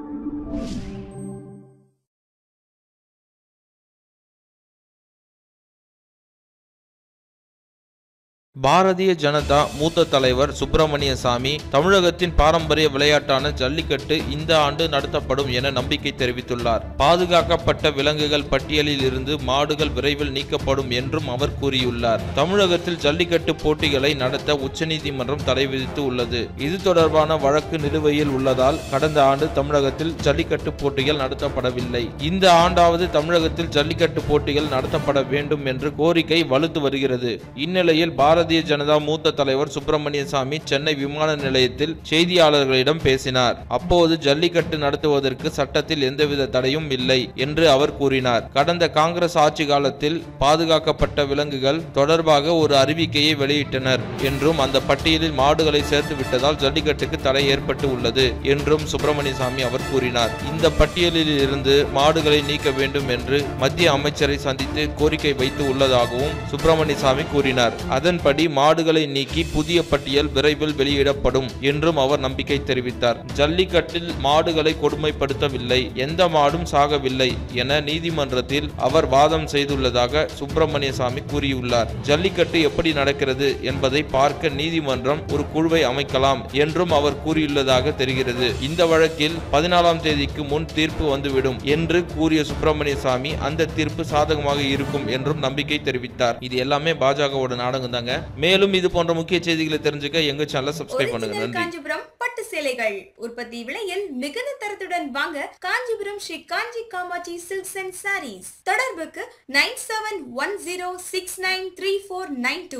பாரதிய ஜனதா மூத்த தலைவர் சுப்பிரமணிய சாமி தமிழகத்தின் பாரம்பரிய விளையாட்டான ஜல்லிக்கட்டு இந்த ஆண்டு நடத்தப்படும் என நம்பிக்கை தெரிவித்துள்ளார் பாதுகாக்கப்பட்ட விலங்குகள் பட்டியலில் இருந்து மாடுகள் விரைவில் நீக்கப்படும் என்றும் அவர் கூறியுள்ளார் தமிழகத்தில் ஜல்லிக்கட்டு போட்டிகளை நடத்த உச்சநீதிமன்றம் தடை விதித்து உள்ளது இது தொடர்பான வழக்கு நிலுவையில் உள்ளதால் கடந்த ஆண்டு தமிழகத்தில் ஜல்லிக்கட்டு போட்டிகள் நடத்தப்படவில்லை இந்த ஆண்டாவது தமிழகத்தில் ஜல்லிக்கட்டு போட்டிகள் நடத்தப்பட வேண்டும் என்று கோரிக்கை வலுத்து வருகிறது இந்நிலையில் பாரதிய ஜனதா மூத்த தலைவர் சுப்பிரமணிய சாமி சென்னை விமான நிலையத்தில் செய்தியாளர்களிடம் பேசினார் அப்போது ஜல்லிக்கட்டு நடத்துவதற்கு சட்டத்தில் எந்தவித தடையும் இல்லை என்று அவர் கூறினார் கடந்த காங்கிரஸ் ஆட்சி காலத்தில் பாதுகாக்கப்பட்ட விலங்குகள் தொடர்பாக ஒரு அறிவிக்கையை வெளியிட்டனர் என்றும் அந்த பட்டியலில் மாடுகளை சேர்த்து விட்டதால் ஜல்லிக்கட்டுக்கு தடை ஏற்பட்டு உள்ளது என்றும் சுப்பிரமணிய சாமி அவர் கூறினார் இந்த பட்டியலில் இருந்து மாடுகளை நீக்க வேண்டும் என்று மத்திய அமைச்சரை சந்தித்து கோரிக்கை வைத்து உள்ளதாகவும் சுப்பிரமணிய சாமி கூறினார் அதன்படி மாடுகளை நீக்கி புதிய பட்டியல் விரைவில் வெளியிடப்படும் என்றும் அவர் நம்பிக்கை தெரிவித்தார் ஜல்லிக்கட்டில் மாடுகளை கொடுமைப்படுத்தவில்லை எந்த மாடும் சாகவில்லை என நீதிமன்றத்தில் அவர் வாதம் செய்துள்ளதாக சுப்பிரமணிய சாமி கூறியுள்ளார் ஜல்லிக்கட்டு எப்படி நடக்கிறது என்பதை பார்க்க நீதிமன்றம் ஒரு குழுவை அமைக்கலாம் என்றும் அவர் கூறியுள்ளதாக தெரிகிறது இந்த வழக்கில் பதினாலாம் தேதிக்கு முன் தீர்ப்பு வந்துவிடும் என்று கூறிய சுப்பிரமணிய சாமி அந்த தீர்ப்பு சாதகமாக இருக்கும் என்றும் நம்பிக்கை தெரிவித்தார் இது எல்லாமே பாஜகவோட நாடகம் தாங்க மேலும் இது போன்ற முக்கிய செய்திகளை தெரிஞ்சுக்க எங்க சேனலை சப்ஸ்கிரைப் பண்ணுங்க ஒரிஜினல் நன்றி காஞ்சிபுரம் பட்டு சேலைகள் உற்பத்தி விலையில் மிகுந்த தரத்துடன் வாங்க Kanchipuram Shri Kanchi Kamakshi silks and sarees தொடர்புக்கு nine seven one zero six nine three four nine two